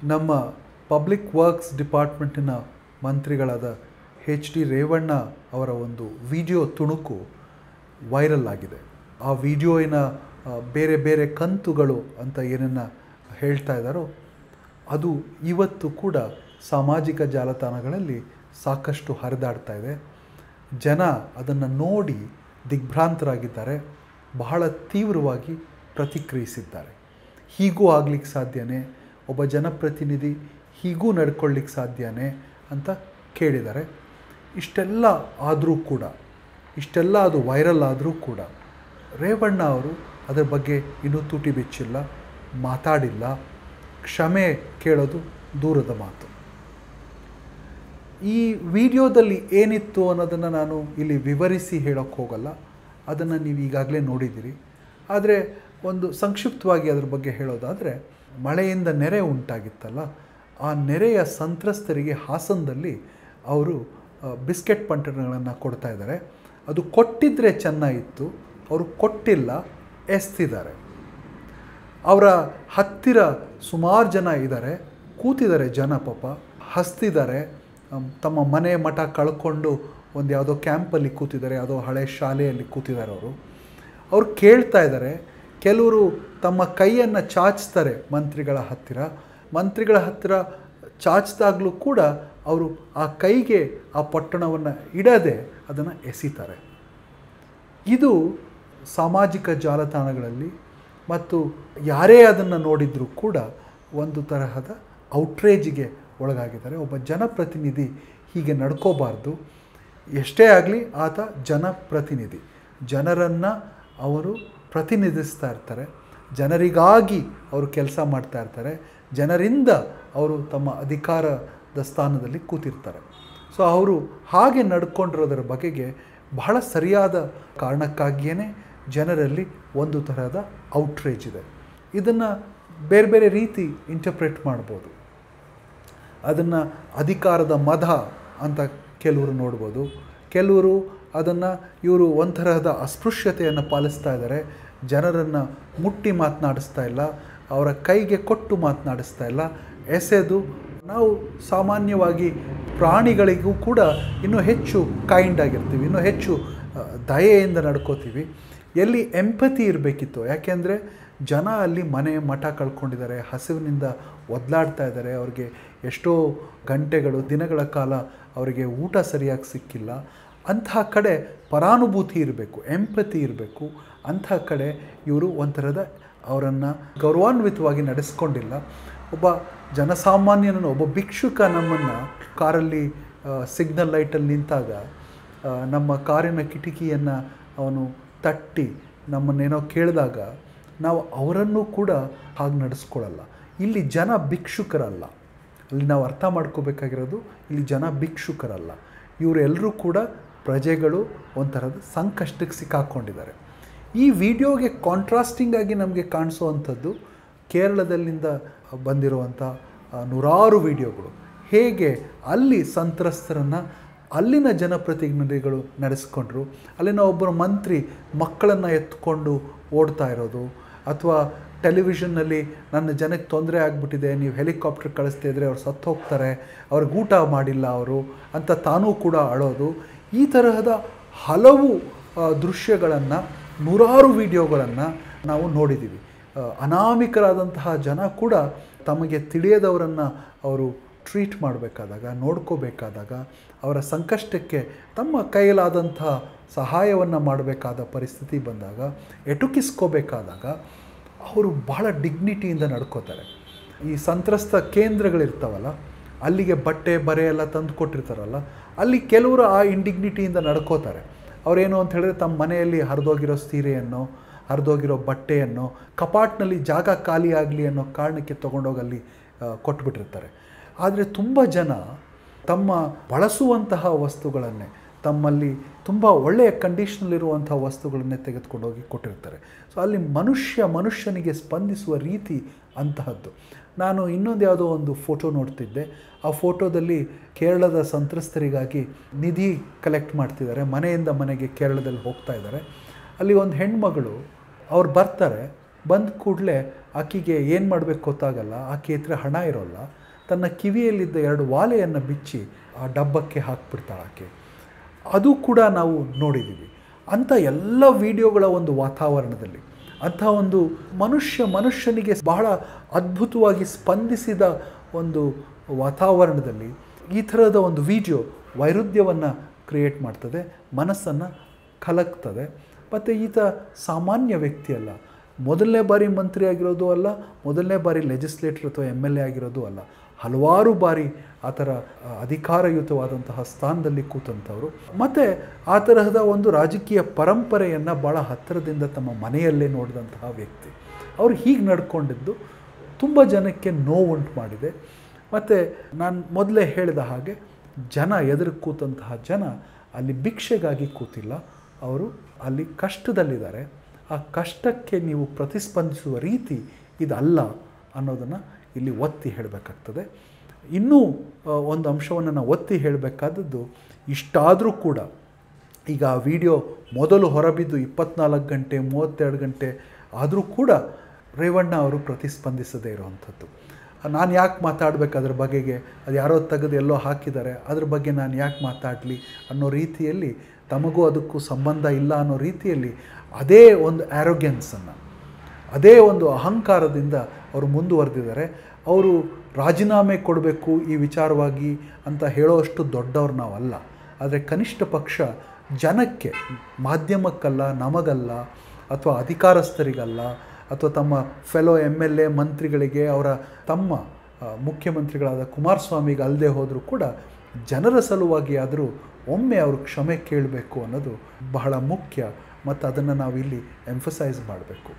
ನಮ್ಮ public works ಡಿಪಾರ್ಟ್ಮೆಂಟಿನ ಮಂತ್ರಿಗಳಾದ ಎಚ್ ಡಿ ರೇವಣ್ಣ ಅವರ ಒಂದು ವಿಡಿಯೋ ತುಣುಕು ವೈರಲ್ ಆಗಿದೆ ಆ ವಿಡಿಯೋಯಿನ ಆ, ಬೇರೆ ಬೇರೆ ಕಂತುಗಳು ಅಂತ ಏನನ್ನು ಹೇಳ್ತಾ ಇದ್ದಾರೋ ಅದು ಇವತ್ತು ಕೂಡ ಸಾಮಾಜಿಕ ಜಾಲತಾಣಗಳಲ್ಲಿ ಸಾಕಷ್ಟು ಹರಿದಾಡ್ತಾ ಇದೆ ಜನ ಅದನ್ನು ನೋಡಿ ದಿಗ್ಭ್ರಾಂತರಾಗಿದ್ದಾರೆ ಬಹಳ ತೀವ್ರವಾಗಿ ಪ್ರತಿಕ್ರಿಯಿಸಿದ್ದಾರೆ ಹೀಗೂ ಆಗ್ಲಿಕ್ಕೆ ಸಾಧ್ಯನೇ ಒಬ್ಬ ಜನಪ್ರತಿನಿಧಿ ಹೀಗೂ ನಡ್ಕೊಳ್ಳಿಕ್ಕೆ ಸಾಧ್ಯನೇ ಅಂತ ಕೇಳಿದ್ದಾರೆ ಇಷ್ಟೆಲ್ಲ ಆದರೂ ಕೂಡ ಇಷ್ಟೆಲ್ಲ ಅದು ವೈರಲ್ ಆದರೂ ಕೂಡ ರೇವಣ್ಣ ಅವರು ಅದರ ಬಗ್ಗೆ ಇನ್ನೂ ತುಟಿ ಬಿಚ್ಚಿಲ್ಲ ಮಾತಾಡಿಲ್ಲ ಕ್ಷಮೆ ಕೇಳೋದು ದೂರದ ಮಾತು ಈ ವಿಡಿಯೋದಲ್ಲಿ ಏನಿತ್ತು ಅನ್ನೋದನ್ನು ನಾನು ಇಲ್ಲಿ ವಿವರಿಸಿ ಹೇಳೋಕ್ಕೆ ಹೋಗಲ್ಲ ಅದನ್ನು ನೀವು ಈಗಾಗಲೇ ನೋಡಿದ್ದೀರಿ ಆದರೆ ಒಂದು ಸಂಕ್ಷಿಪ್ತವಾಗಿ ಅದ್ರ ಬಗ್ಗೆ ಹೇಳೋದಾದರೆ ಮಳೆಯಿಂದ ನೆರೆ ಉಂಟಾಗಿತ್ತಲ್ಲ ಆ ನೆರೆಯ ಸಂತ್ರಸ್ತರಿಗೆ ಹಾಸನದಲ್ಲಿ ಅವರು ಆ, ಬಿಸ್ಕೆಟ್ ಪಂಟಗಳನ್ನು ಕೊಡ್ತಾ ಇದ್ದಾರೆ ಅದು ಕೊಟ್ಟಿದ್ದರೆ ಚೆನ್ನಾಗಿತ್ತು ಅವರು ಕೊಟ್ಟಿಲ್ಲ ಎಸ್ತಿದ್ದಾರೆ ಅವರ ಹತ್ತಿರ ಸುಮಾರು ಜನ ಇದ್ದಾರೆ ಕೂತಿದ್ದಾರೆ ಜನ ಪಾಪ ಹಸ್ತಿದ್ದಾರೆ ಅಮ್, ತಮ್ಮ ಮನೆ ಮಠ ಕಳ್ಕೊಂಡು ಒಂದು ಯಾವುದೋ ಕ್ಯಾಂಪಲ್ಲಿ ಕೂತಿದ್ದಾರೆ ಯಾವುದೋ ಹಳೆ ಶಾಲೆಯಲ್ಲಿ ಕೂತಿದ್ದಾರೆ ಅವರು ಅವ್ರು ಕೇಳ್ತಾ ಇದ್ದಾರೆ ಕೆಲವರು ತಮ್ಮ ಕೈಯನ್ನು ಚಾಚ್ತಾರೆ ಮಂತ್ರಿಗಳ ಹತ್ತಿರ ಮಂತ್ರಿಗಳ ಹತ್ತಿರ ಚಾಚಿದಾಗಲೂ ಕೂಡ ಅವರು ಆ ಕೈಗೆ ಆ ಪೊಟ್ಟಣವನ್ನು ಇಡದೆ ಅದನ್ನು ಎಸಿತಾರೆ ಇದು ಸಾಮಾಜಿಕ ಜಾಲತಾಣಗಳಲ್ಲಿ ಮತ್ತು ಯಾರೇ ಅದನ್ನು ನೋಡಿದರೂ ಕೂಡ ಒಂದು ತರಹದ ಔಟ್ರೇಜಿಗೆ ಒಳಗಾಗಿದ್ದಾರೆ ಒಬ್ಬ ಜನಪ್ರತಿನಿಧಿ ಹೀಗೆ ನಡ್ಕೋಬಾರ್ದು ಎಷ್ಟೇ ಆಗಲಿ ಆತ ಜನಪ್ರತಿನಿಧಿ ಜನರನ್ನು ಅವರು ಪ್ರತಿನಿಧಿಸ್ತಾ ಇರ್ತಾರೆ ಜನರಿಗಾಗಿ ಅವರು ಕೆಲಸ ಮಾಡ್ತಾ ಇರ್ತಾರೆ ಜನರಿಂದ ಅವರು ತಮ್ಮ ಅಧಿಕಾರದ ಸ್ಥಾನದಲ್ಲಿ ಕೂತಿರ್ತಾರೆ ಸೊ ಅವರು ಹಾಗೆ ನಡ್ಕೊಂಡಿರೋದರ ಬಗೆಗೆ ಬಹಳ ಸರಿಯಾದ ಕಾರಣಕ್ಕಾಗಿಯೇ ಜನರಲ್ಲಿ ಒಂದು ತರಹದ ಔಟ್ರೇಜ್ ಇದೆ ಇದನ್ನು ಬೇರೆ ಬೇರೆ ರೀತಿ ಇಂಟರ್ಪ್ರೆಟ್ ಮಾಡ್ಬೋದು ಅದನ್ನು ಅಧಿಕಾರದ ಮದ ಅಂತ ಕೆಲವರು ನೋಡ್ಬೋದು ಕೆಲವರು ಅದನ್ನು ಇವರು ಒಂಥರದ ಅಸ್ಪೃಶ್ಯತೆಯನ್ನು ಪಾಲಿಸ್ತಾ ಇದ್ದಾರೆ ಜನರನ್ನು ಮುಟ್ಟಿ ಮಾತನಾಡಿಸ್ತಾ ಇಲ್ಲ ಅವರ ಕೈಗೆ ಕೊಟ್ಟು ಮಾತನಾಡಿಸ್ತಾ ಇಲ್ಲ ಎಸೆದು ನಾವು ಸಾಮಾನ್ಯವಾಗಿ ಪ್ರಾಣಿಗಳಿಗೂ ಕೂಡ ಇನ್ನೂ ಹೆಚ್ಚು ಕೈಂಡ್ ಆಗಿರ್ತೀವಿ ಇನ್ನೂ ಹೆಚ್ಚು ಆ, ದಯೆಯಿಂದ ನಡ್ಕೋತೀವಿ ಎಲ್ಲಿ ಎಂಪತಿ ಇರಬೇಕಿತ್ತು ಯಾಕೆಂದರೆ ಜನ ಅಲ್ಲಿ ಮನೆ ಮಠ ಕಳ್ಕೊಂಡಿದ್ದಾರೆ ಹಸಿವಿನಿಂದ ಒದ್ಲಾಡ್ತಾ ಇದ್ದಾರೆ ಅವ್ರಿಗೆ ಎಷ್ಟೋ ಗಂಟೆಗಳು ದಿನಗಳ ಕಾಲ ಅವರಿಗೆ ಊಟ ಸರಿಯಾಗಿ ಸಿಕ್ಕಿಲ್ಲ ಅಂತಹ ಕಡೆ ಪರಾನುಭೂತಿ ಇರಬೇಕು ಎಂಪತಿ ಇರಬೇಕು ಅಂಥ ಕಡೆ ಇವರು ಒಂಥರದ ಅವರನ್ನು ಗೌರವಾನ್ವಿತವಾಗಿ ನಡೆಸ್ಕೊಂಡಿಲ್ಲ ಒಬ್ಬ ಜನಸಾಮಾನ್ಯನನ್ನು ಒಬ್ಬ ಭಿಕ್ಷುಕ ನಮ್ಮನ್ನು ಕಾರಲ್ಲಿ ಸಿಗ್ನಲ್ ಲೈಟಲ್ಲಿ ನಿಂತಾಗ ಆ, ನಮ್ಮ ಕಾರಿನ ಕಿಟಕಿಯನ್ನು ಅವನು ತಟ್ಟಿ ನಮ್ಮನ್ನೇನೋ ಕೇಳಿದಾಗ ನಾವು ಅವರನ್ನು ಕೂಡ ಹಾಗೆ ನಡೆಸ್ಕೊಳ್ಳಲ್ಲ ಇಲ್ಲಿ ಜನ ಭಿಕ್ಷುಕರಲ್ಲ ಅಲ್ಲಿ ನಾವು ಅರ್ಥ ಮಾಡ್ಕೋಬೇಕಾಗಿರೋದು ಇಲ್ಲಿ ಜನ ಭಿಕ್ಷುಕರಲ್ಲ ಇವರೆಲ್ಲರೂ ಕೂಡ ಪ್ರಜೆಗಳು ಒಂಥರದ ಸಂಕಷ್ಟಕ್ಕೆ ಸಿಕ್ಕಾಕ್ಕೊಂಡಿದ್ದಾರೆ ಈ ವಿಡಿಯೋಗೆ ಕಾಂಟ್ರಾಸ್ಟಿಂಗ್ ಆಗಿ ನಮಗೆ ಕಾಣಿಸುವಂಥದ್ದು ಕೇರಳದಲ್ಲಿಂದ ಬಂದಿರುವಂಥ ಆ, ನೂರಾರು ವಿಡಿಯೋಗಳು ಹೇಗೆ ಅಲ್ಲಿ ಸಂತ್ರಸ್ತರನ್ನು ಅಲ್ಲಿನ ಜನಪ್ರತಿನಿಧಿಗಳು ನಡೆಸ್ಕೊಂಡ್ರು ಅಲ್ಲಿನ ಒಬ್ಬರು ಮಂತ್ರಿ ಮಕ್ಕಳನ್ನು ಎತ್ಕೊಂಡು ಓಡ್ತಾ ಇರೋದು ಅಥವಾ ಟೆಲಿವಿಷನ್ನಲ್ಲಿ ನನ್ನ ಜನಕ್ಕೆ ತೊಂದರೆ ಆಗಿಬಿಟ್ಟಿದೆ ನೀವು ಹೆಲಿಕಾಪ್ಟರ್ ಕಳಿಸ್ತಾ ಇದ್ರೆ ಅವ್ರು ಸತ್ತು ಹೋಗ್ತಾರೆ ಅವ್ರಿಗೆ ಊಟ ಮಾಡಿಲ್ಲ ಅವರು ಅಂತ ತಾನೂ ಕೂಡ ಅಳೋದು ಈ ತರಹದ ಹಲವು ದೃಶ್ಯಗಳನ್ನು ನೂರಾರು ವಿಡಿಯೋಗಳನ್ನು ನಾವು ನೋಡಿದ್ದೀವಿ ಆ, ಅನಾಮಿಕರಾದಂತಹ ಜನ ಕೂಡ ತಮಗೆ ತಿಳಿಯದವರನ್ನು ಅವರು ಟ್ರೀಟ್ ಮಾಡಬೇಕಾದಾಗ ನೋಡ್ಕೋಬೇಕಾದಾಗ ಅವರ ಸಂಕಷ್ಟಕ್ಕೆ ತಮ್ಮ ಕೈಲಾದಂತಹ ಸಹಾಯವನ್ನು ಮಾಡಬೇಕಾದ ಪರಿಸ್ಥಿತಿ ಬಂದಾಗ ಎಟುಕಿಸ್ಕೋಬೇಕಾದಾಗ ಅವರು ಬಹಳ ಡಿಗ್ನಿಟಿಯಿಂದ ನಡ್ಕೋತಾರೆ ಈ ಸಂತ್ರಸ್ತ ಕೇಂದ್ರಗಳಿರ್ತಾವಲ್ಲ ಅಲ್ಲಿಗೆ ಬಟ್ಟೆ ಬರೆ ಎಲ್ಲ ತಂದು ಕೊಟ್ಟಿರ್ತಾರಲ್ಲ ಅಲ್ಲಿ ಕೆಲವರು ಆ ಇಂಡಿಗ್ನಿಟಿಯಿಂದ ನಡ್ಕೋತಾರೆ ಅವರೇನು ಅಂತ ಹೇಳಿದ್ರೆ ತಮ್ಮ ಮನೆಯಲ್ಲಿ ಹರಿದೋಗಿರೋ ಸೀರೆಯನ್ನು ಹರಿದೋಗಿರೋ ಬಟ್ಟೆಯನ್ನು ಕಪಾಟ್ನಲ್ಲಿ ಜಾಗ ಖಾಲಿ ಆಗಲಿ ಅನ್ನೋ ಕಾರಣಕ್ಕೆ ತೊಗೊಂಡೋಗಿ ಅಲ್ಲಿ ಆ, ಕೊಟ್ಬಿಟ್ಟಿರ್ತಾರೆ ಆದರೆ ತುಂಬ ಜನ ತಮ್ಮ ಬಳಸುವಂತಹ ವಸ್ತುಗಳನ್ನೇ ತಮ್ಮಲ್ಲಿ ತುಂಬ ಒಳ್ಳೆಯ ಕಂಡೀಷನಲ್ಲಿರುವಂಥ ವಸ್ತುಗಳನ್ನೇ ತೆಗೆದುಕೊಂಡೋಗಿ ಕೊಟ್ಟಿರ್ತಾರೆ ಸೊ ಅಲ್ಲಿ ಮನುಷ್ಯ ಮನುಷ್ಯನಿಗೆ ಸ್ಪಂದಿಸುವ ರೀತಿ ಅಂತಹದ್ದು ನಾನು ಇನ್ನೊಂದು ಯಾವುದೋ ಒಂದು ಫೋಟೋ ನೋಡ್ತಿದ್ದೆ ಆ ಫೋಟೋದಲ್ಲಿ ಕೇರಳದ ಸಂತ್ರಸ್ತರಿಗಾಗಿ ನಿಧಿ ಕಲೆಕ್ಟ್ ಮಾಡ್ತಿದ್ದಾರೆ ಮನೆಯಿಂದ ಮನೆಗೆ ಕೇರಳದಲ್ಲಿ ಹೋಗ್ತಾ ಇದ್ದಾರೆ ಅಲ್ಲಿ ಒಂದು ಹೆಣ್ಮಗಳು ಅವ್ರು ಬರ್ತಾರೆ ಬಂದ ಕೂಡಲೇ ಆಕೆಗೆ ಏನು ಮಾಡಬೇಕು ಗೊತ್ತಾಗಲ್ಲ ಆಕೆ ಹತ್ರ ಹಣ ಇರೋಲ್ಲ ತನ್ನ ಕಿವಿಯಲ್ಲಿದ್ದ ಎರಡು ವಾಲೆಯನ್ನು ಬಿಚ್ಚಿ ಆ ಡಬ್ಬಕ್ಕೆ ಹಾಕ್ಬಿಡ್ತಾಳೆ ಆಕೆ ಅದು ಕೂಡ ನಾವು ನೋಡಿದ್ದೀವಿ ಅಂಥ ಎಲ್ಲ ವಿಡಿಯೋಗಳ ಒಂದು ವಾತಾವರಣದಲ್ಲಿ ಅಂಥ ಒಂದು ಮನುಷ್ಯ ಮನುಷ್ಯನಿಗೆ ಬಹಳ ಅದ್ಭುತವಾಗಿ ಸ್ಪಂದಿಸಿದ ಒಂದು ವಾತಾವರಣದಲ್ಲಿ ಈ ಥರದ ಒಂದು ವಿಡಿಯೋ ವೈರುಧ್ಯವನ್ನು ಕ್ರಿಯೇಟ್ ಮಾಡ್ತದೆ ಮನಸ್ಸನ್ನು ಕಲಕ್ತದೆ ಮತ್ತು ಈತ ಸಾಮಾನ್ಯ ವ್ಯಕ್ತಿ ಅಲ್ಲ ಮೊದಲನೇ ಬಾರಿ ಮಂತ್ರಿ ಆಗಿರೋದು ಅಲ್ಲ ಮೊದಲನೇ ಬಾರಿ ಲೆಜಿಸ್ಲೇಟರ್ ಅಥವಾ ಎಮ್ ಎಲ್ ಎ ಆಗಿರೋದು ಅಲ್ಲ ಹಲವಾರು ಬಾರಿ ಆ ಥರ ಆ, ಅಧಿಕಾರಯುತವಾದಂತಹ ಸ್ಥಾನದಲ್ಲಿ ಕೂತಂಥವರು ಮತ್ತು ಆ ತರಹದ ಒಂದು ರಾಜಕೀಯ ಪರಂಪರೆಯನ್ನು ಭಾಳ ಹತ್ತಿರದಿಂದ ತಮ್ಮ ಮನೆಯಲ್ಲೇ ನೋಡಿದಂತಹ ವ್ಯಕ್ತಿ ಅವರು ಹೀಗೆ ನಡ್ಕೊಂಡಿದ್ದು ತುಂಬ ಜನಕ್ಕೆ ನೋವುಂಟು ಮಾಡಿದೆ ಮತ್ತು ನಾನು ಮೊದಲೇ ಹೇಳಿದ ಹಾಗೆ ಜನ ಎದುರು ಕೂತಂತಹ ಜನ ಅಲ್ಲಿ ಭಿಕ್ಷೆಗಾಗಿ ಕೂತಿಲ್ಲ ಅವರು ಅಲ್ಲಿ ಕಷ್ಟದಲ್ಲಿದ್ದಾರೆ ಆ ಕಷ್ಟಕ್ಕೆ ನೀವು ಪ್ರತಿಸ್ಪಂದಿಸುವ ರೀತಿ ಇದಲ್ಲ ಅನ್ನೋದನ್ನು ಇಲ್ಲಿ ಒತ್ತಿ ಹೇಳಬೇಕಾಗ್ತದೆ ಇನ್ನೂ ಆ, ಒಂದು ಅಂಶವನ್ನು ನಾವು ಒತ್ತಿ ಹೇಳಬೇಕಾದದ್ದು ಇಷ್ಟಾದರೂ ಕೂಡ ಈಗ ಆ ವಿಡಿಯೋ ಮೊದಲು ಹೊರಬಿದ್ದು ಇಪ್ಪತ್ನಾಲ್ಕು ಗಂಟೆ ಮೂವತ್ತೆರಡು ಗಂಟೆ ಆದರೂ ಕೂಡ ರೇವಣ್ಣ ಅವರು ಪ್ರತಿಸ್ಪಂದಿಸದೇ ಇರುವಂಥದ್ದು ನಾನು ಯಾಕೆ ಮಾತಾಡಬೇಕು ಅದ್ರ ಬಗೆಗೆ ಅದು ಯಾರೋ ತೆಗೆದು ಎಲ್ಲೋ ಹಾಕಿದ್ದಾರೆ ಅದ್ರ ಬಗ್ಗೆ ನಾನು ಯಾಕೆ ಮಾತಾಡಲಿ ಅನ್ನೋ ರೀತಿಯಲ್ಲಿ ತಮಗೂ ಅದಕ್ಕೂ ಸಂಬಂಧ ಇಲ್ಲ ಅನ್ನೋ ರೀತಿಯಲ್ಲಿ ಅದೇ ಒಂದು ಆ್ಯರೋಗ್ಯನ್ಸನ್ನು ಅದೇ ಒಂದು ಅಹಂಕಾರದಿಂದ ಅವರು ಮುಂದುವರೆದಿದ್ದಾರೆ ಅವರು ರಾಜೀನಾಮೆ ಕೊಡಬೇಕು ಈ ವಿಚಾರವಾಗಿ ಅಂತ ಹೇಳೋಷ್ಟು ದೊಡ್ಡವ್ರು ನಾವಲ್ಲ ಆದರೆ ಕನಿಷ್ಠ ಪಕ್ಷ ಜನಕ್ಕೆ ಮಾಧ್ಯಮಕ್ಕಲ್ಲ ನಮಗಲ್ಲ ಅಥವಾ ಅಧಿಕಾರಸ್ಥರಿಗಲ್ಲ ಅಥವಾ ತಮ್ಮ ಫೆಲೋ ಎಮ್ ಎಲ್ ಎ ಮಂತ್ರಿಗಳಿಗೆ ಅವರ ತಮ್ಮ ಆ, ಮುಖ್ಯಮಂತ್ರಿಗಳಾದ ಕುಮಾರಸ್ವಾಮಿಗೆ ಅಲ್ಲದೆ ಹೋದರೂ ಕೂಡ ಜನರ ಸಲುವಾಗಿ ಆದರೂ ಒಮ್ಮೆ ಅವರು ಕ್ಷಮೆ ಕೇಳಬೇಕು ಅನ್ನೋದು ಬಹಳ ಮುಖ್ಯ ಮತ್ತು ಅದನ್ನು ನಾವು ಇಲ್ಲಿ ಎಂಫಸೈಸ್ ಮಾಡಬೇಕು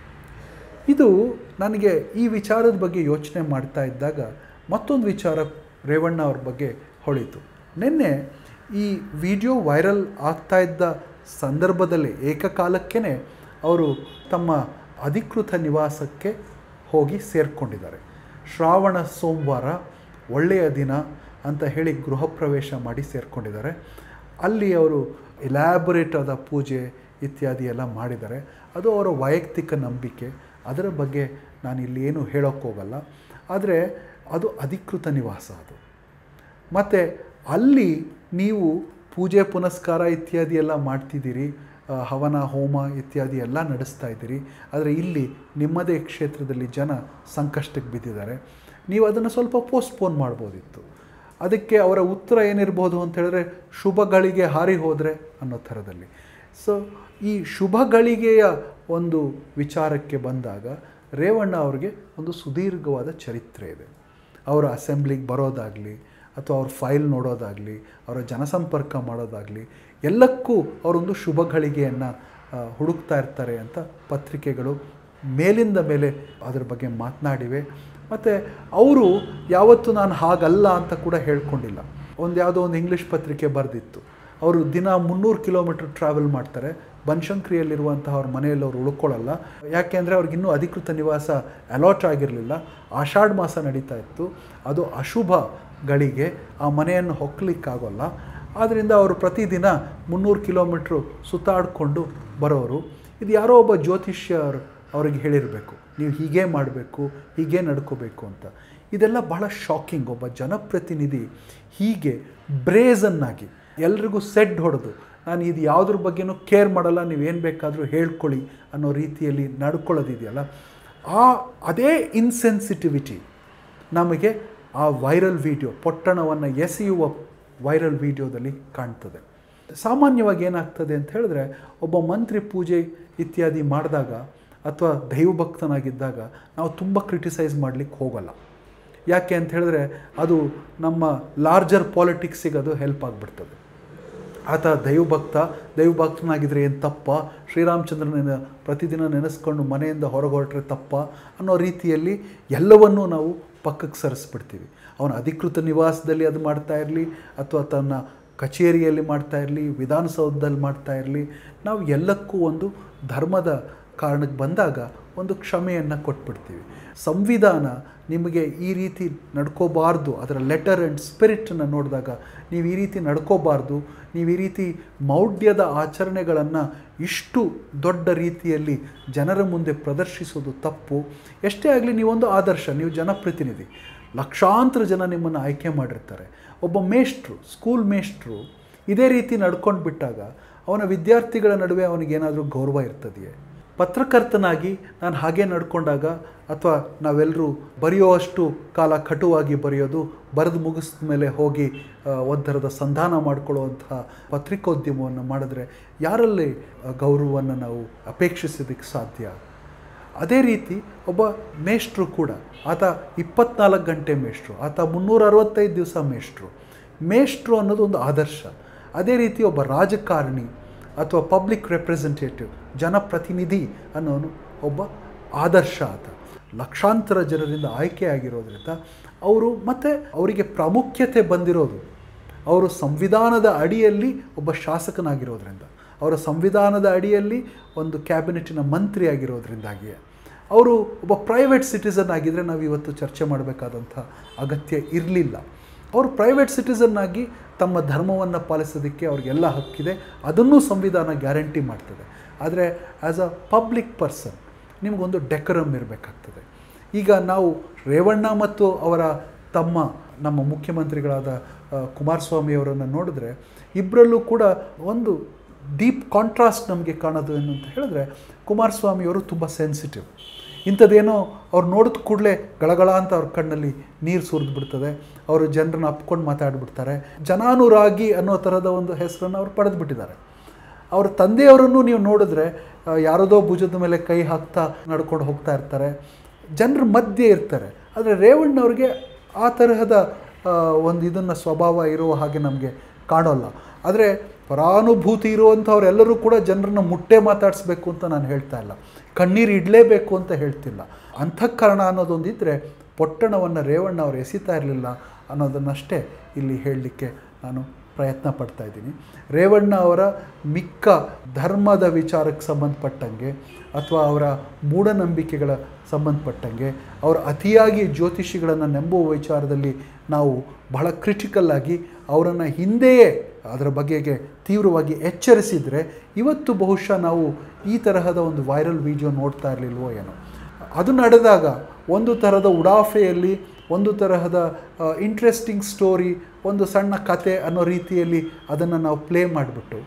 ಇದು ನನಗೆ ಈ ವಿಚಾರದ ಬಗ್ಗೆ ಯೋಚನೆ ಮಾಡ್ತಾ ಇದ್ದಾಗ ಮತ್ತೊಂದು ವಿಚಾರ ರೇವಣ್ಣ ಅವ್ರ ಬಗ್ಗೆ ಹೊಳಿತು ನಿನ್ನೆ ಈ ವಿಡಿಯೋ ವೈರಲ್ ಆಗ್ತಾ ಇದ್ದ ಸಂದರ್ಭದಲ್ಲಿ ಏಕಕಾಲಕ್ಕೇ ಅವರು ತಮ್ಮ ಅಧಿಕೃತ ನಿವಾಸಕ್ಕೆ ಹೋಗಿ ಸೇರಿಕೊಂಡಿದ್ದಾರೆ ಶ್ರಾವಣ ಸೋಮವಾರ ಒಳ್ಳೆಯ ದಿನ ಅಂತ ಹೇಳಿ ಗೃಹ ಪ್ರವೇಶ ಮಾಡಿ ಸೇರಿಕೊಂಡಿದ್ದಾರೆ ಅಲ್ಲಿ ಅವರು ಎಲ್ಯಾಬೊರೇಟ್ ಆದ ಪೂಜೆ ಇತ್ಯಾದಿ ಎಲ್ಲ ಮಾಡಿದ್ದಾರೆ ಅದು ಅವರ ವೈಯಕ್ತಿಕ ನಂಬಿಕೆ ಅದರ ಬಗ್ಗೆ ನಾನು ಇಲ್ಲಿ ಏನು ಹೇಳೋಕ್ಕೆ ಹೋಗಲ್ಲ ಆದರೆ ಅದು ಅಧಿಕೃತ ನಿವಾಸ ಅದು ಮತ್ತು ಅಲ್ಲಿ ನೀವು ಪೂಜೆ ಪುನಸ್ಕಾರ ಇತ್ಯಾದಿ ಎಲ್ಲ ಮಾಡ್ತಿದ್ದೀರಿ ಆ, ಹವನ ಹೋಮ ಇತ್ಯಾದಿ ಎಲ್ಲ ನಡೆಸ್ತಾ ಇದ್ದೀರಿ ಆದರೆ ಇಲ್ಲಿ ನಿಮ್ಮದೇ ಕ್ಷೇತ್ರದಲ್ಲಿ ಜನ ಸಂಕಷ್ಟಕ್ಕೆ ಬಿದ್ದಿದ್ದಾರೆ ನೀವು ಅದನ್ನು ಸ್ವಲ್ಪ ಪೋಸ್ಟ್ಪೋನ್ ಮಾಡ್ಬೋದಿತ್ತು ಅದಕ್ಕೆ ಅವರ ಉತ್ತರ ಏನಿರ್ಬೋದು ಅಂತ ಹೇಳಿದ್ರೆ ಶುಭಗಳಿಗೆ ಹಾರಿ ಹೋದರೆ ಅನ್ನೋ ಥರದಲ್ಲಿ ಸೊ ಈ ಶುಭಗಳಿಗೆಯ ಒಂದು ವಿಚಾರಕ್ಕೆ ಬಂದಾಗ ರೇವಣ್ಣ ಅವ್ರಿಗೆ ಒಂದು ಸುದೀರ್ಘವಾದ ಚರಿತ್ರೆ ಇದೆ ಅವರ ಅಸೆಂಬ್ಲಿಗೆ ಬರೋದಾಗಲಿ ಅಥವಾ ಅವ್ರ ಫೈಲ್ ನೋಡೋದಾಗಲಿ ಅವರ ಜನಸಂಪರ್ಕ ಮಾಡೋದಾಗಲಿ ಎಲ್ಲಕ್ಕೂ ಅವರೊಂದು ಶುಭ ಗಳಿಗೆಯನ್ನು ಆ, ಹುಡುಕ್ತಾ ಇರ್ತಾರೆ ಅಂತ ಪತ್ರಿಕೆಗಳು ಮೇಲಿಂದ ಮೇಲೆ ಅದರ ಬಗ್ಗೆ ಮಾತನಾಡಿವೆ ಮತ್ತು ಅವರು ಯಾವತ್ತೂ ನಾನು ಹಾಗಲ್ಲ ಅಂತ ಕೂಡ ಹೇಳ್ಕೊಂಡಿಲ್ಲ ಒಂದು ಯಾವುದೋ ಒಂದು ಇಂಗ್ಲೀಷ್ ಪತ್ರಿಕೆ ಬರೆದಿತ್ತು ಅವರು ದಿನ ಮುನ್ನೂರು ಕಿಲೋಮೀಟ್ರ್ ಟ್ರಾವೆಲ್ ಮಾಡ್ತಾರೆ ಬನಶಂಕರಿಯಲ್ಲಿರುವಂತಹ ಅವ್ರ ಮನೆಯಲ್ಲಿ ಅವರು ಉಳ್ಕೊಳ್ಳಲ್ಲ ಯಾಕೆಂದರೆ ಅವ್ರಿಗಿನ್ನೂ ಅಧಿಕೃತ ನಿವಾಸ ಅಲಾಟ್ ಆಗಿರಲಿಲ್ಲ ಆಷಾಢ ಮಾಸ ನಡೀತಾ ಇತ್ತು ಅದು ಅಶುಭ ಗಳಿಗೆ ಆ ಮನೆಯನ್ನು ಹೊಕ್ಕಲಿಕ್ಕಾಗೋಲ್ಲ ಆದ್ದರಿಂದ ಅವರು ಪ್ರತಿದಿನ ಮುನ್ನೂರು ಕಿಲೋಮೀಟ್ರು ಸುತ್ತಾಡಿಕೊಂಡು ಬರೋರು ಇದು ಯಾರೋ ಒಬ್ಬ ಜ್ಯೋತಿಷ್ಯರು ಅವ್ರಿಗೆ ಹೇಳಿರಬೇಕು ನೀವು ಹೀಗೆ ಮಾಡಬೇಕು ಹೀಗೆ ನಡ್ಕೋಬೇಕು ಅಂತ ಇದೆಲ್ಲ ಬಹಳ ಶಾಕಿಂಗ್ ಒಬ್ಬ ಜನಪ್ರತಿನಿಧಿ ಹೀಗೆ ಬ್ರೇಸನ್ನಾಗಿ ಎಲ್ರಿಗೂ ಸೆಡ್ ಹೊಡೆದು ನಾನು ಇದು ಯಾವುದ್ರ ಬಗ್ಗೆನೂ ಕೇರ್ ಮಾಡಲ್ಲ ನೀವೇನು ಬೇಕಾದರೂ ಹೇಳ್ಕೊಳ್ಳಿ ಅನ್ನೋ ರೀತಿಯಲ್ಲಿ ನಡ್ಕೊಳ್ಳೋದಿದೆಯಲ್ಲ ಆ ಅದೇ ಇನ್ಸೆನ್ಸಿಟಿವಿಟಿ ನಮಗೆ ಆ ವೈರಲ್ ವಿಡಿಯೋ ಪೊಟ್ಟಣವನ್ನು ಎಸೆಯುವ ವೈರಲ್ ವಿಡಿಯೋದಲ್ಲಿ ಕಾಣ್ತದೆ ಸಾಮಾನ್ಯವಾಗಿ ಏನಾಗ್ತದೆ ಅಂತ ಹೇಳಿದ್ರೆ ಒಬ್ಬ ಮಂತ್ರಿ ಪೂಜೆ ಇತ್ಯಾದಿ ಮಾಡಿದಾಗ ಅಥವಾ ದೈವಭಕ್ತನಾಗಿದ್ದಾಗ ನಾವು ತುಂಬ ಕ್ರಿಟಿಸೈಸ್ ಮಾಡಲಿಕ್ಕೆ ಹೋಗಲ್ಲ ಯಾಕೆ ಅಂತ ಹೇಳಿದ್ರೆ ಅದು ನಮ್ಮ ಲಾರ್ಜರ್ ಪಾಲಿಟಿಕ್ಸಿಗೆ ಅದು ಹೆಲ್ಪ್ ಆಗಿಬಿಡ್ತದೆ ಆತ ದೈವಭಕ್ತ ದೈವಭಕ್ತನಾಗಿದ್ದರೆ ಏನು ತಪ್ಪ ಶ್ರೀರಾಮಚಂದ್ರನ ಪ್ರತಿದಿನ ನೆನೆಸ್ಕೊಂಡು ಮನೆಯಿಂದ ಹೊರಗೆ ಹೊರಟ್ರೆ ತಪ್ಪ ಅನ್ನೋ ರೀತಿಯಲ್ಲಿ ಎಲ್ಲವನ್ನೂ ನಾವು ಪಕ್ಕಕ್ಕೆ ಸರಿಸ್ಬಿಡ್ತೀವಿ ಅವನ ಅಧಿಕೃತ ನಿವಾಸದಲ್ಲಿ ಅದು ಮಾಡ್ತಾ ಇರಲಿ ಅಥವಾ ತನ್ನ ಕಚೇರಿಯಲ್ಲಿ ಮಾಡ್ತಾ ಇರಲಿ ವಿಧಾನಸೌಧದಲ್ಲಿ ಮಾಡ್ತಾ ಇರಲಿ ನಾವು ಎಲ್ಲಕ್ಕೂ ಒಂದು ಧರ್ಮದ ಕಾರಣಕ್ಕೆ ಬಂದಾಗ ಒಂದು ಕ್ಷಮೆಯನ್ನು ಕೊಟ್ಬಿಡ್ತೀವಿ ಸಂವಿಧಾನ ನಿಮಗೆ ಈ ರೀತಿ ನಡ್ಕೋಬಾರ್ದು ಅದರ ಲೆಟರ್ ಆ್ಯಂಡ್ ಸ್ಪಿರಿಟನ್ನು ನೋಡಿದಾಗ ನೀವು ಈ ರೀತಿ ನಡ್ಕೋಬಾರ್ದು ನೀವು ಈ ರೀತಿ ಮೌಢ್ಯದ ಆಚರಣೆಗಳನ್ನು ಇಷ್ಟು ದೊಡ್ಡ ರೀತಿಯಲ್ಲಿ ಜನರ ಮುಂದೆ ಪ್ರದರ್ಶಿಸೋದು ತಪ್ಪು ಎಷ್ಟೇ ಆಗಲಿ ನೀವೊಂದು ಆದರ್ಶ ನೀವು ಜನಪ್ರತಿನಿಧಿ ಲಕ್ಷಾಂತರ ಜನ ನಿಮ್ಮನ್ನು ಆಯ್ಕೆ ಮಾಡಿರ್ತಾರೆ ಒಬ್ಬ ಮೇಷ್ಟ್ರು ಸ್ಕೂಲ್ ಮೇಷ್ಟ್ರು ಇದೇ ರೀತಿ ನಡ್ಕೊಂಡು ಬಿಟ್ಟಾಗ ಅವನ ವಿದ್ಯಾರ್ಥಿಗಳ ನಡುವೆ ಅವನಿಗೇನಾದರೂ ಗೌರವ ಇರ್ತದೆಯೇ ಪತ್ರಕರ್ತನಾಗಿ ನಾನು ಹಾಗೆ ನಡ್ಕೊಂಡಾಗ ಅಥವಾ ನಾವೆಲ್ಲರೂ ಬರೆಯುವಷ್ಟು ಕಾಲ ಕಟುವಾಗಿ ಬರೆಯೋದು ಬರೆದು ಮುಗಿಸಿದ ಮೇಲೆ ಹೋಗಿ ಆ, ಒಂಥರದ ಸಂಧಾನ ಮಾಡಿಕೊಳ್ಳುವಂತಹ ಪತ್ರಿಕೋದ್ಯಮವನ್ನು ಮಾಡಿದ್ರೆ ಯಾರಲ್ಲಿ ಆ, ಗೌರವವನ್ನು ನಾವು ಅಪೇಕ್ಷಿಸೋದಕ್ಕೆ ಸಾಧ್ಯ ಅದೇ ರೀತಿ ಒಬ್ಬ ಮೇಷ್ಟ್ರು ಕೂಡ ಆತ ಇಪ್ಪತ್ನಾಲ್ಕು ಗಂಟೆ ಮೇಷ್ಟ್ರು ಆತ ಮುನ್ನೂರ ಅರವತ್ತೈದು ದಿವಸ ಮೇಷ್ಟ್ರು ಮೇಷ್ಟ್ರು ಅನ್ನೋದು ಒಂದು ಆದರ್ಶ ಅದೇ ರೀತಿ ಒಬ್ಬ ರಾಜಕಾರಣಿ ಅಥವಾ ಪಬ್ಲಿಕ್ ರೆಪ್ರೆಸೆಂಟೇಟಿವ್ ಜನಪ್ರತಿನಿಧಿ ಅನ್ನೋನು ಒಬ್ಬ ಆದರ್ಶ ಆತ ಲಕ್ಷಾಂತರ ಜನರಿಂದ ಆಯ್ಕೆಯಾಗಿರೋದ್ರಿಂದ ಅವರು ಮತ್ತು ಅವರಿಗೆ ಪ್ರಾಮುಖ್ಯತೆ ಬಂದಿರೋದು ಅವರು ಸಂವಿಧಾನದ ಅಡಿಯಲ್ಲಿ ಒಬ್ಬ ಶಾಸಕನಾಗಿರೋದ್ರಿಂದ ಅವರ ಸಂವಿಧಾನದ ಅಡಿಯಲ್ಲಿ ಒಂದು ಕ್ಯಾಬಿನೆಟಿನ ಮಂತ್ರಿ ಆಗಿರೋದ್ರಿಂದಾಗಿಯೇ ಅವರು ಒಬ್ಬ ಪ್ರೈವೇಟ್ ಸಿಟಿಸನ್ ಆಗಿದ್ದರೆ ನಾವು ಇವತ್ತು ಚರ್ಚೆ ಮಾಡಬೇಕಾದಂಥ ಅಗತ್ಯ ಇರಲಿಲ್ಲ ಅವರು ಪ್ರೈವೇಟ್ ಸಿಟಿಸನ್ ಆಗಿ ತಮ್ಮ ಧರ್ಮವನ್ನು ಪಾಲಿಸೋದಕ್ಕೆ ಅವ್ರಿಗೆಲ್ಲ ಹಕ್ಕಿದೆ ಅದನ್ನೂ ಸಂವಿಧಾನ ಗ್ಯಾರಂಟಿ ಮಾಡ್ತದೆ ಆದರೆ ಆ್ಯಸ್ ಅ ಪಬ್ಲಿಕ್ ಪರ್ಸನ್ ನಿಮಗೊಂದು ಡೆಕರಮ್ ಇರಬೇಕಾಗ್ತದೆ ಈಗ ನಾವು ರೇವಣ್ಣ ಮತ್ತು ಅವರ ತಮ್ಮ ನಮ್ಮ ಮುಖ್ಯಮಂತ್ರಿಗಳಾದ ಆ, ಕುಮಾರಸ್ವಾಮಿ ಅವರನ್ನು ನೋಡಿದ್ರೆ ಇಬ್ಬರಲ್ಲೂ ಕೂಡ ಒಂದು ಡೀಪ್ ಕಾಂಟ್ರಾಸ್ಟ್ ನಮಗೆ ಕಾಣೋದು ಏನು ಅಂತ ಹೇಳಿದ್ರೆ ಕುಮಾರಸ್ವಾಮಿಯವರು ತುಂಬ ಸೆನ್ಸಿಟಿವ್ ಇಂಥದ್ದೇನೋ ಅವ್ರು ನೋಡಿದ ಕೂಡಲೇ ಗಳಗಳ ಅಂತ ಅವ್ರ ಕಣ್ಣಲ್ಲಿ ನೀರು ಸುರಿದು ಬಿಡ್ತದೆ ಅವರು ಜನರನ್ನ ಅಪ್ಕೊಂಡು ಮಾತಾಡ್ಬಿಡ್ತಾರೆ ಜನಾನುರಾಗಿ ಅನ್ನೋ ಥರದ ಒಂದು ಹೆಸರನ್ನು ಅವ್ರು ಪಡೆದು ಬಿಟ್ಟಿದ್ದಾರೆ ಅವ್ರ ತಂದೆಯವರನ್ನು ನೀವು ನೋಡಿದ್ರೆ ಆ, ಯಾರದೋ ಭುಜದ ಮೇಲೆ ಕೈ ಹಾಕ್ತಾ ನಡ್ಕೊಂಡು ಹೋಗ್ತಾ ಇರ್ತಾರೆ ಜನರ ಮಧ್ಯೆ ಇರ್ತಾರೆ ಆದರೆ ರೇವಣ್ಣವ್ರಿಗೆ ಆ ತರಹದ ಆ, ಒಂದು ಇದನ್ನು ಸ್ವಭಾವ ಇರೋ ಹಾಗೆ ನಮಗೆ ಕಾಣೋಲ್ಲ ಆದರೆ ಪರಾನುಭೂತಿ ಇರುವಂಥವ್ರೆಲ್ಲರೂ ಕೂಡ ಜನರನ್ನು ಮುಟ್ಟೆ ಮಾತಾಡಿಸ್ಬೇಕು ಅಂತ ನಾನು ಹೇಳ್ತಾ ಇಲ್ಲ ಕಣ್ಣೀರು ಇಡಲೇಬೇಕು ಅಂತ ಹೇಳ್ತಿಲ್ಲ ಅಂಥಃಕರಣ ಅನ್ನೋದೊಂದಿದ್ದರೆ ಪೊಟ್ಟಣವನ್ನು ರೇವಣ್ಣ ಅವರು ಎಸಿತಾ ಇರಲಿಲ್ಲ ಅನ್ನೋದನ್ನಷ್ಟೇ ಇಲ್ಲಿ ಹೇಳಲಿಕ್ಕೆ ನಾನು ಪ್ರಯತ್ನ ಪಡ್ತಾ ಇದ್ದೀನಿ ರೇವಣ್ಣ ಅವರ ಮಿಕ್ಕ ಧರ್ಮದ ವಿಚಾರಕ್ಕೆ ಸಂಬಂಧಪಟ್ಟಂಗೆ ಅಥವಾ ಅವರ ಮೂಢನಂಬಿಕೆಗಳ ಸಂಬಂಧಪಟ್ಟಂಗೆ ಅವರು ಅತಿಯಾಗಿ ಜ್ಯೋತಿಷಿಗಳನ್ನು ನಂಬುವ ವಿಚಾರದಲ್ಲಿ ನಾವು ಬಹಳ ಕ್ರಿಟಿಕಲ್ ಆಗಿ ಅವರನ್ನು ಹಿಂದೆಯೇ ಅದರ ಬಗೆಗೆ ತೀವ್ರವಾಗಿ ಎಚ್ಚರಿಸಿದರೆ ಇವತ್ತು ಬಹುಶಃ ನಾವು ಈ ತರಹದ ಒಂದು ವೈರಲ್ ವಿಡಿಯೋ ನೋಡ್ತಾ ಇರಲಿಲ್ವೋ ಏನೋ ಅದು ನಡೆದಾಗ ಒಂದು ಥರದ ಉಡಾಫೆಯಲ್ಲಿ ಒಂದು ತರಹದ ಇಂಟ್ರೆಸ್ಟಿಂಗ್ ಸ್ಟೋರಿ ಒಂದು ಸಣ್ಣ ಕತೆ ಅನ್ನೋ ರೀತಿಯಲ್ಲಿ ಅದನ್ನು ನಾವು ಪ್ಲೇ ಮಾಡಿಬಿಟ್ಟು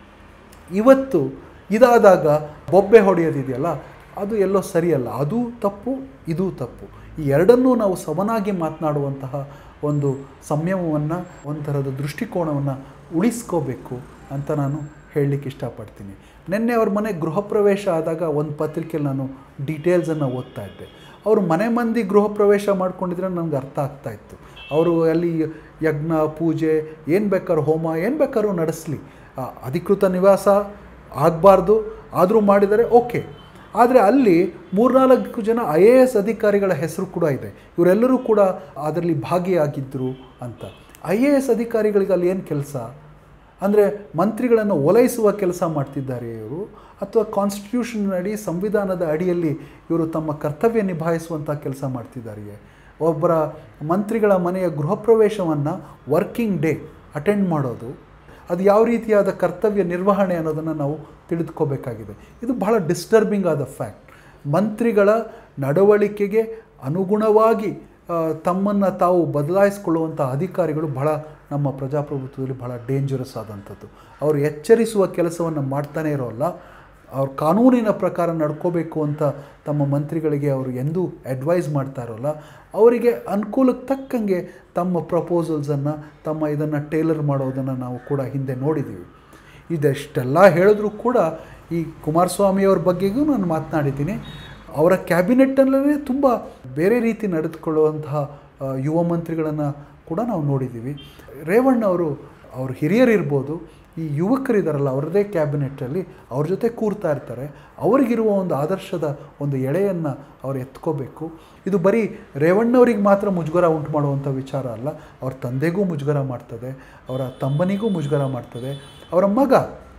ಇವತ್ತು ಇದಾದಾಗ ಬೊಬ್ಬೆ ಹೊಡೆಯೋದಿದೆಯಲ್ಲ ಅದು ಎಲ್ಲೋ ಸರಿಯಲ್ಲ ಅದು ತಪ್ಪು ಇದು ತಪ್ಪು ಈ ಎರಡನ್ನೂ ನಾವು ಸಮನಾಗಿ ಮಾತನಾಡುವಂತಹ ಒಂದು ಸಂಯಮವನ್ನು ಒಂಥರದ ದೃಷ್ಟಿಕೋನವನ್ನು ಉಳಿಸ್ಕೋಬೇಕು ಅಂತ ನಾನು ಹೇಳಲಿಕ್ಕೆ ಇಷ್ಟಪಡ್ತೀನಿ ನಿನ್ನೆ ಅವ್ರ ಮನೆ ಗೃಹ ಪ್ರವೇಶ ಆದಾಗ ಒಂದು ಪತ್ರಿಕೆಯಲ್ಲಿ ನಾನು ಡೀಟೇಲ್ಸನ್ನು ಓದ್ತಾ ಇದ್ದೆ ಅವರು ಮನೆ ಮಂದಿ ಗೃಹ ಪ್ರವೇಶ ಮಾಡ್ಕೊಂಡಿದ್ರೆ ನನಗೆ ಅರ್ಥ ಆಗ್ತಾ ಇತ್ತು ಅವರು ಅಲ್ಲಿ ಯಜ್ಞ ಪೂಜೆ ಏನು ಬೇಕಾದ್ರೂ ಹೋಮ ಏನು ಬೇಕಾದ್ರೂ ನಡೆಸಲಿ ಅಧಿಕೃತ ನಿವಾಸ ಆಗಬಾರ್ದು ಆದರೂ ಮಾಡಿದರೆ ಓಕೆ ಆದರೆ ಅಲ್ಲಿ ಮೂರ್ನಾಲ್ಕು ಜನ ಐ ಎ ಎಸ್ ಅಧಿಕಾರಿಗಳ ಹೆಸರು ಕೂಡ ಇದೆ ಇವರೆಲ್ಲರೂ ಕೂಡ ಅದರಲ್ಲಿ ಭಾಗಿಯಾಗಿದ್ದರು ಅಂತ ಐ ಎ ಎಸ್ ಅಧಿಕಾರಿಗಳಿಗೆ ಅಲ್ಲಿ ಏನು ಕೆಲಸ ಅಂದರೆ ಮಂತ್ರಿಗಳನ್ನು ಓಲೈಸುವ ಕೆಲಸ ಮಾಡ್ತಿದ್ದಾರೆ ಇವರು ಅಥವಾ ಕಾನ್ಸ್ಟಿಟ್ಯೂಷನ್ ಅಡಿ ಸಂವಿಧಾನದ ಅಡಿಯಲ್ಲಿ ಇವರು ತಮ್ಮ ಕರ್ತವ್ಯ ನಿಭಾಯಿಸುವಂಥ ಕೆಲಸ ಮಾಡ್ತಿದ್ದಾರೆಯೇ ಒಬ್ಬರ ಮಂತ್ರಿಗಳ ಮನೆಯ ಗೃಹ ಪ್ರವೇಶವನ್ನು ವರ್ಕಿಂಗ್ ಡೇ ಅಟೆಂಡ್ ಮಾಡೋದು ಅದು ಯಾವ ರೀತಿಯಾದ ಕರ್ತವ್ಯ ನಿರ್ವಹಣೆ ಅನ್ನೋದನ್ನು ನಾವು ತಿಳಿದುಕೋಬೇಕಾಗಿದೆ ಇದು ಬಹಳ ಡಿಸ್ಟರ್ಬಿಂಗ್ ಆದ ಫ್ಯಾಕ್ಟ್ ಮಂತ್ರಿಗಳ ನಡವಳಿಕೆಗೆ ಅನುಗುಣವಾಗಿ ಆ, ತಮ್ಮನ್ನು ತಾವು ಬದಲಾಯಿಸಿಕೊಳ್ಳುವಂಥ ಅಧಿಕಾರಿಗಳು ಬಹಳ ನಮ್ಮ ಪ್ರಜಾಪ್ರಭುತ್ವದಲ್ಲಿ ಬಹಳ ಡೇಂಜರಸ್ ಆದಂಥದ್ದು ಅವರು ಎಚ್ಚರಿಸುವ ಕೆಲಸವನ್ನು ಮಾಡ್ತಾನೆ ಇರೋಲ್ಲ ಅವ್ರ ಕಾನೂನಿನ ಪ್ರಕಾರ ನಡ್ಕೋಬೇಕು ಅಂತ ತಮ್ಮ ಮಂತ್ರಿಗಳಿಗೆ ಅವರು ಎಂದೂ ಅಡ್ವೈಸ್ ಮಾಡ್ತಾ ಇರೋಲ್ಲ ಅವರಿಗೆ ಅನುಕೂಲಕ್ಕೆ ತಕ್ಕಂಗೆ ತಮ್ಮ ಪ್ರಪೋಸಲ್ಸನ್ನು ತಮ್ಮ ಇದನ್ನು ಟೇಲರ್ ಮಾಡೋದನ್ನು ನಾವು ಕೂಡ ಹಿಂದೆ ನೋಡಿದ್ದೀವಿ ಇದೆಷ್ಟೆಲ್ಲ ಹೇಳಿದ್ರೂ ಕೂಡ ಈ ಕುಮಾರಸ್ವಾಮಿಯವ್ರ ಬಗ್ಗೆಗೂ ನಾನು ಮಾತನಾಡಿದ್ದೀನಿ ಅವರ ಕ್ಯಾಬಿನೆಟ್ಟಲ್ಲೇ ತುಂಬ ಬೇರೆ ರೀತಿ ನಡೆದುಕೊಳ್ಳುವಂತಹ ಆ, ಯುವ ಮಂತ್ರಿಗಳನ್ನು ಕೂಡ ನಾವು ನೋಡಿದ್ದೀವಿ ರೇವಣ್ಣ ಅವರು ಅವ್ರ ಹಿರಿಯರಿರ್ಬೋದು ಈ ಯುವಕರಿದಾರಲ್ಲ ಅವ್ರದ್ದೇ ಕ್ಯಾಬಿನೆಟ್ಟಲ್ಲಿ ಅವ್ರ ಜೊತೆ ಕೂರ್ತಾ ಇರ್ತಾರೆ ಅವರಿಗಿರುವ ಒಂದು ಆದರ್ಶದ ಒಂದು ಎಳೆಯನ್ನು ಅವ್ರು ಎತ್ಕೋಬೇಕು ಇದು ಬರೀ ರೇವಣ್ಣವರಿಗೆ ಮಾತ್ರ ಮುಜುಗರ ಉಂಟು ಮಾಡುವಂಥ ವಿಚಾರ ಅಲ್ಲ ಅವ್ರ ತಂದೆಗೂ ಮುಜುಗರ ಮಾಡ್ತದೆ ಅವರ ತಮ್ಮನಿಗೂ ಮುಜುಗರ ಮಾಡ್ತದೆ ಅವರ ಮಗ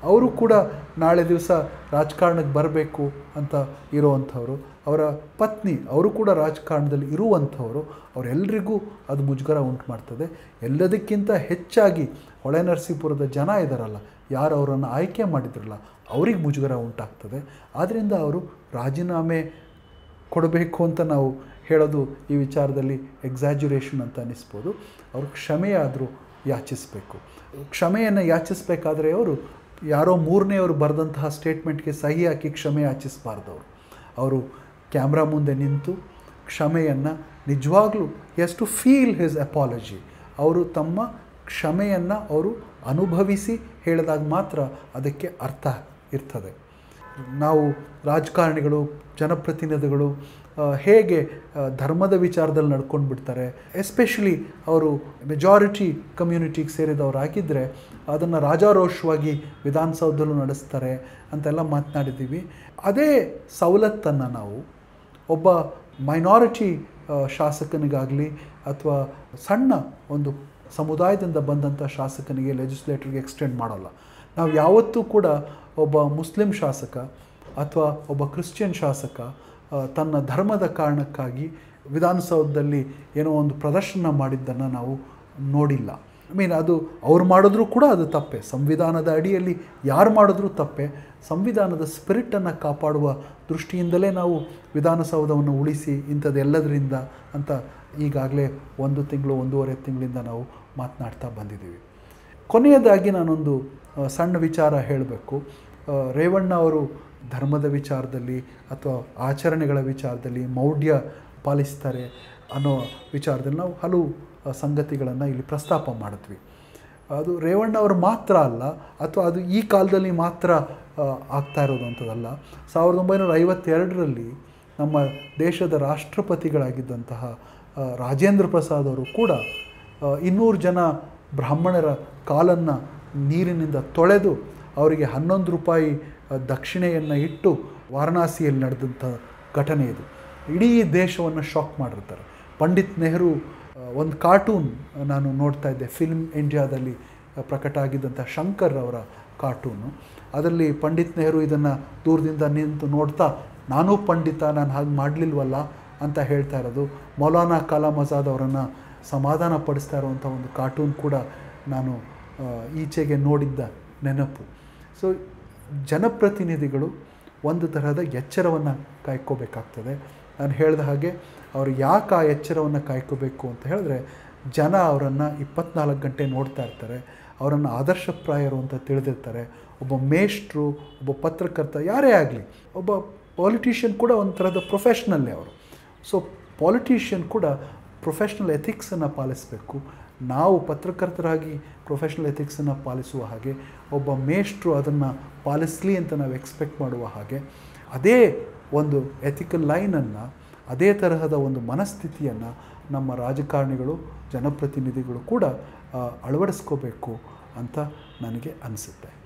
ಅವರು ಕೂಡ ನಾಳೆ ದಿವಸ ರಾಜಕಾರಣಕ್ಕೆ ಬರಬೇಕು ಅಂತ ಇರುವಂಥವ್ರು ಅವರ ಪತ್ನಿ ಅವರು ಕೂಡ ರಾಜಕಾರಣದಲ್ಲಿ ಇರುವಂಥವರು ಅವರೆಲ್ಲರಿಗೂ ಅದು ಮುಜುಗರ ಉಂಟು ಮಾಡ್ತದೆ ಎಲ್ಲದಕ್ಕಿಂತ ಹೆಚ್ಚಾಗಿ ಹೊಳೆನರಸೀಪುರದ ಜನ ಇದ್ದಾರಲ್ಲ ಯಾರು ಅವರನ್ನು ಆಯ್ಕೆ ಮಾಡಿದ್ರಲ್ಲ ಅವ್ರಿಗೆ ಮುಜುಗರ ಉಂಟಾಗ್ತದೆ ಆದ್ದರಿಂದ ಅವರು ರಾಜೀನಾಮೆ ಕೊಡಬೇಕು ಅಂತ ನಾವು ಹೇಳೋದು ಈ ವಿಚಾರದಲ್ಲಿ ಎಕ್ಸಾಜುರೇಷನ್ ಅಂತ ಅನ್ನಿಸ್ಬೋದು ಅವರು ಕ್ಷಮೆಯಾದರೂ ಯಾಚಿಸಬೇಕು ಕ್ಷಮೆಯನ್ನು ಯಾಚಿಸಬೇಕಾದ್ರೆ ಅವರು ಯಾರೋ ಮೂರನೆಯವರು ಬರೆದಂತಹ ಸ್ಟೇಟ್ಮೆಂಟ್ಗೆ ಸಹಿ ಹಾಕಿ ಕ್ಷಮೆ ಯಾಚಿಸಬಾರ್ದವರು ಅವರು ಕ್ಯಾಮ್ರಾ ಮುಂದೆ ನಿಂತು ಕ್ಷಮೆಯನ್ನು ನಿಜವಾಗ್ಲೂ has to feel his apology ಅವರು ತಮ್ಮ ಕ್ಷಮೆಯನ್ನು ಅವರು ಅನುಭವಿಸಿ ಹೇಳಿದಾಗ ಮಾತ್ರ ಅದಕ್ಕೆ ಅರ್ಥ ಇರ್ತದೆ ನಾವು ರಾಜಕಾರಣಿಗಳು ಜನಪ್ರತಿನಿಧಿಗಳು ಆ, ಹೇಗೆ ಆ, ಧರ್ಮದ ವಿಚಾರದಲ್ಲಿ ನಡ್ಕೊಂಡು ಬಿಡ್ತಾರೆ ಎಸ್ಪೆಷಲಿ ಅವರು ಮೆಜಾರಿಟಿ ಕಮ್ಯುನಿಟಿಗೆ ಸೇರಿದವರಾಗಿದ್ದರೆ ಅದನ್ನು ರಾಜಾರೋಷವಾಗಿ ವಿಧಾನಸೌಧದಲ್ಲೂ ನಡೆಸ್ತಾರೆ ಅಂತೆಲ್ಲ ಮಾತನಾಡಿದ್ದೀವಿ ಅದೇ ಸವಲತ್ತನ್ನು ನಾವು ಒಬ್ಬ ಮೈನಾರಿಟಿ ಶಾಸಕನಿಗಾಗಲಿ ಅಥವಾ ಸಣ್ಣ ಒಂದು ಸಮುದಾಯದಿಂದ ಬಂದಂಥ ಶಾಸಕನಿಗೆ ಲೆಜಿಸ್ಲೇಟರ್ಗೆ ಎಕ್ಸ್ಟೆಂಡ್ ಮಾಡೋಲ್ಲ ನಾವು ಯಾವತ್ತೂ ಕೂಡ ಒಬ್ಬ ಮುಸ್ಲಿಂ ಶಾಸಕ ಅಥವಾ ಒಬ್ಬ ಕ್ರಿಶ್ಚಿಯನ್ ಶಾಸಕ ಆ, ತನ್ನ ಧರ್ಮದ ಕಾರಣಕ್ಕಾಗಿ ವಿಧಾನಸೌಧದಲ್ಲಿ ಏನೋ ಒಂದು ಪ್ರದರ್ಶನ ಮಾಡಿದ್ದನ್ನು ನಾವು ನೋಡಿಲ್ಲ ಐ ಮೀನ್ ಅದು ಅವ್ರು ಮಾಡಿದ್ರೂ ಕೂಡ ಅದು ತಪ್ಪೆ ಸಂವಿಧಾನದ ಅಡಿಯಲ್ಲಿ ಯಾರು ಮಾಡಿದ್ರೂ ತಪ್ಪೆ ಸಂವಿಧಾನದ ಸ್ಪಿರಿಟನ್ನು ಕಾಪಾಡುವ ದೃಷ್ಟಿಯಿಂದಲೇ ನಾವು ವಿಧಾನಸೌಧವನ್ನು ಉಳಿಸಿ ಇಂಥದ್ದೆಲ್ಲದರಿಂದ ಅಂತ ಈಗಾಗಲೇ ಒಂದು ತಿಂಗಳು ಒಂದೂವರೆ ತಿಂಗಳಿಂದ ನಾವು ಮಾತನಾಡ್ತಾ ಬಂದಿದ್ದೀವಿ ಕೊನೆಯದಾಗಿ ನಾನೊಂದು ಆ, ಸಣ್ಣ ವಿಚಾರ ಹೇಳಬೇಕು ರೇವಣ್ಣ ಅವರು ಧರ್ಮದ ವಿಚಾರದಲ್ಲಿ ಅಥವಾ ಆಚರಣೆಗಳ ವಿಚಾರದಲ್ಲಿ ಮೌಢ್ಯ ಪಾಲಿಸ್ತಾರೆ ಅನ್ನೋ ವಿಚಾರದಲ್ಲಿ ನಾವು ಹಲವು ಸಂಗತಿಗಳನ್ನು ಇಲ್ಲಿ ಪ್ರಸ್ತಾಪ ಮಾಡಿದ್ವಿ ಅದು ರೇವಣ್ಣ ಅವರು ಮಾತ್ರ ಅಲ್ಲ ಅಥವಾ ಅದು ಈ ಕಾಲದಲ್ಲಿ ಮಾತ್ರ ಆ, ಆಗ್ತಾ ಇರೋದು ಅಂಥದ್ದಲ್ಲ ಸಾವಿರದ ಒಂಬೈನೂರ ಐವತ್ತೆರಡರಲ್ಲಿ ನಮ್ಮ ದೇಶದ ರಾಷ್ಟ್ರಪತಿಗಳಾಗಿದ್ದಂತಹ ಆ, ರಾಜೇಂದ್ರ ಪ್ರಸಾದ್ ಅವರು ಕೂಡ ಆ, ಇನ್ನೂರು ಜನ ಬ್ರಾಹ್ಮಣರ ಕಾಲನ್ನು ನೀರಿನಿಂದ ತೊಳೆದು ಅವರಿಗೆ ಹನ್ನೊಂದು ರೂಪಾಯಿ ಆ, ದಕ್ಷಿಣೆಯನ್ನು ಇಟ್ಟು ವಾರಣಾಸಿಯಲ್ಲಿ ನಡೆದಂಥ ಘಟನೆ ಇದು ಇಡೀ ದೇಶವನ್ನು ಶಾಕ್ ಮಾಡಿರ್ತಾರೆ ಪಂಡಿತ್ ನೆಹರು ಆ, ಒಂದು ಕಾರ್ಟೂನ್ ನಾನು ನೋಡ್ತಾ ಇದ್ದೆ ಫಿಲ್ಮ್ ಇಂಡಿಯಾದಲ್ಲಿ ಆ, ಪ್ರಕಟ ಆಗಿದ್ದಂಥ ಶಂಕರ್ ಅವರ ಕಾರ್ಟೂನು ಅದರಲ್ಲಿ ಪಂಡಿತ್ ನೆಹರು ಇದನ್ನು ದೂರದಿಂದ ನಿಂತು ನೋಡ್ತಾ ನಾನೂ ಪಂಡಿತ ನಾನು ಹಾಗೆ ಮಾಡಲಿಲ್ವಲ್ಲ ಅಂತ ಹೇಳ್ತಾ ಇರೋದು ಮೌಲಾನಾ ಕಲಾಂ ಆಜಾದ್ ಅವರನ್ನು ಸಮಾಧಾನ ಪಡಿಸ್ತಾ ಇರುವಂಥ ಒಂದು ಕಾರ್ಟೂನ್ ಕೂಡ ನಾನು ಆ, ಈಚೆಗೆ ನೋಡಿದ್ದ ನೆನಪು ಸೊ ಜನಪ್ರತಿನಿಧಿಗಳು ಒಂದು ತರಹದ ಎಚ್ಚರವನ್ನು ಕಾಯ್ಕೋಬೇಕಾಗ್ತದೆ ನಾನು ಹೇಳಿದ ಹಾಗೆ ಅವರು ಯಾಕೆ ಆ ಎಚ್ಚರವನ್ನು ಕಾಯ್ಕೋಬೇಕು ಅಂತ ಹೇಳಿದ್ರೆ ಜನ ಅವರನ್ನು ಇಪ್ಪತ್ನಾಲ್ಕು ಗಂಟೆ ನೋಡ್ತಾ ಇರ್ತಾರೆ ಅವರನ್ನು ಆದರ್ಶಪ್ರಾಯರು ಅಂತ ತಿಳಿದಿರ್ತಾರೆ ಒಬ್ಬ ಮೇಷ್ಟ್ರು ಒಬ್ಬ ಪತ್ರಕರ್ತ ಯಾರೇ ಆಗಲಿ ಒಬ್ಬ ಪಾಲಿಟಿಷಿಯನ್ ಕೂಡ ಒಂದು ಥರದ ಪ್ರೊಫೆಷ್ನಲ್ಲೇ ಅವರು ಸೊ ಪಾಲಿಟಿಷಿಯನ್ ಕೂಡ ಪ್ರೊಫೆಷ್ನಲ್ ಎಥಿಕ್ಸನ್ನು ಪಾಲಿಸಬೇಕು ನಾವು ಪತ್ರಕರ್ತರಾಗಿ ಪ್ರೊಫೆಷ್ನಲ್ ಎಥಿಕ್ಸನ್ನು ಪಾಲಿಸುವ ಹಾಗೆ ಒಬ್ಬ ಮೇಷ್ಟ್ರು ಅದನ್ನು ಪಾಲಿಸಲಿ ಅಂತ ನಾವು ಎಕ್ಸ್ಪೆಕ್ಟ್ ಮಾಡುವ ಹಾಗೆ ಅದೇ ಒಂದು ಎಥಿಕಲ್ ಲೈನನ್ನು ಅದೇ ತರಹದ ಒಂದು ಮನಸ್ಥಿತಿಯನ್ನು ನಮ್ಮ ರಾಜಕಾರಣಿಗಳು ಜನಪ್ರತಿನಿಧಿಗಳು ಕೂಡ ಆ, ಅಳವಡಿಸ್ಕೋಬೇಕು ಅಂತ ನನಗೆ ಅನಿಸುತ್ತೆ